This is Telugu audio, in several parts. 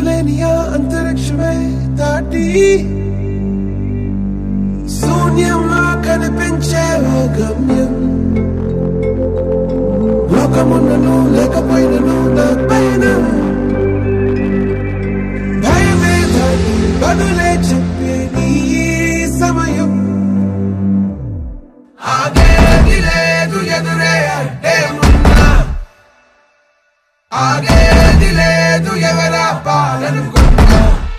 అంతులేని ఆ అంతరిక్షమే దాటి శూన్యంలో కనిపించే ఓ గమ్యం లోకమున్నను లేకపోయినను నా పైన భయమే దాటి బదులే చెప్పే నీ సమయం ఆగేది లేదు ఎదురే అంటే ఉన్నా ఆగేది లేదు ఎవరా పాలనుకున్నా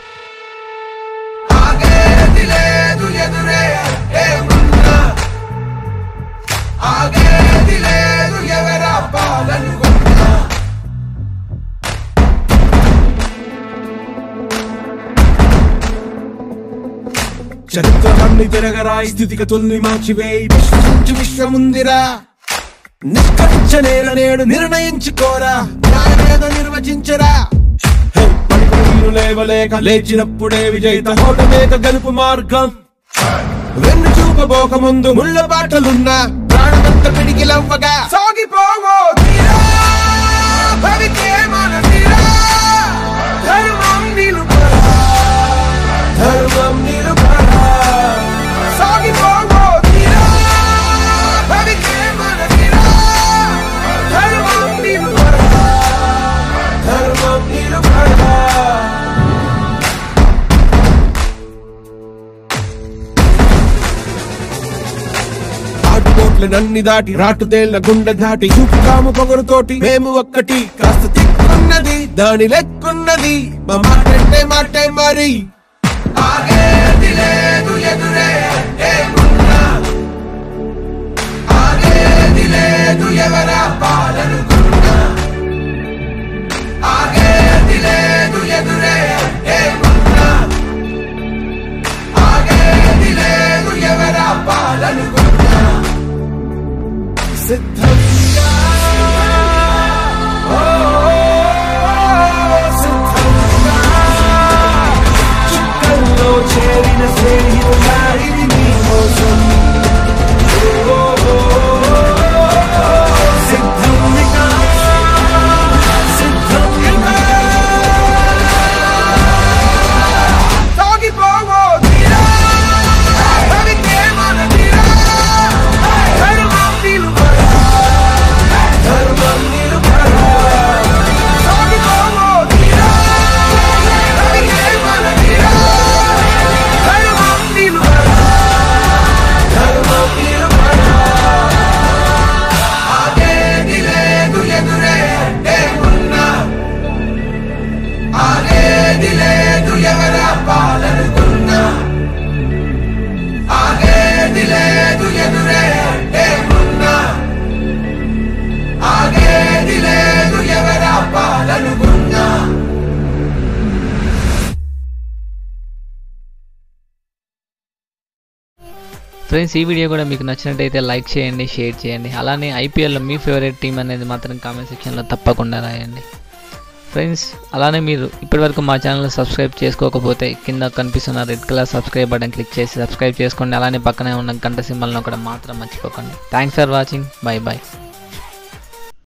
ఆగేది లేదు ఎదురే అంటే ఉన్నా ఆగేది లేదు ఎవరా పాలనుకున్నా చరిత్రలన్నీ తిరగరాయి స్థితిగతుల్ని మార్చివేయి విశ్వసించు విశ్వముందిరా నిష్కరించ నేల నేడు నిర్ణయించుకోరా న్యాయమేదో నిర్వచించరా హే, పడిపోయిన లేవలేక లేచినప్పుడే విజయిత హోటమేక గెలుపు మార్గం వెన్ను చూపబోక ముందు ముళ్ళ బాటలున్నా ప్రాణమంత పిడికిలవ్వగా సాగిపోవో తీరా భవితే మన తీరా ధర్మం నిలుపరా ధర్మం నిలుపరా సాగిపోవో తీరా భవితే మన తీరా ధర్మం నిలుపరా ధర్మం నిలుపరా ఆటుపోట్ల నన్ని దాటి రాటు తేళ్ల గుండె దాటి చూపుతాము పొగరుతోటి మేము ఒక్కటి కాస్త తిక్కున్నది దాని లెక్కున్నది మా మాటంటే మాటే మరి ఆగేది లేదు ఎదురే అంటే ఉన్నా ఆగేది లేదు ఎవరా పాలనుకున్నా ఆగేది లేదు ఎదురే అంటే ఉన్నా ఆగేది లేదు ఎవరా పాలనుకున్నా సిద్ధంగా ఓ, సిద్ధంగా చుక్కల్లో చేరిన స్నేహితులా ఇది నీ కోసం ఓ, ఓ, ఓ, సిద్ధంగా సిద్ధంగా సాగిపోవో తీరా భవితే మన తీరా ధర్మం నిలుపరా ధర్మం నిలుపరా సాగిపోవో తీరా భవితే మన తీరా ధర్మం నిలుపరా ధర్మం నిలుపరా ఆగేది లేదు ఎదురే అంటే ఉన్నా ఆగేది లేదు ఎవరా పాలనుకున్నా ఆగేది లేదు ఎదురే అంటే ఉన్నా ఆగేది లేదు ఎవరా పాలనుకున్నా ఫ్రెండ్స్ ఈ వీడియో కూడా మీకు నచ్చినట్టయితే లైక్ చేయండి షేర్ చేయండి అలానే ఐపీఎల్లో మీ ఫేవరెట్ టీం అనేది మాత్రం కామెంట్ సెక్షన్లో తప్పకుండా రాయండి ఫ్రెండ్స్ అలానే మీరు ఇప్పటివరకు మా ఛానల్ సబ్స్క్రైబ్ చేసుకోకపోతే కింద కనిపిస్తున్న red colour subscribe button click చేసి సబ్స్క్రైబ్ చేసుకోండి అలానే పక్కనే ఉన్న గంట సింబల్ను కూడా మాత్రం మర్చిపోకండి thanks for watching bye bye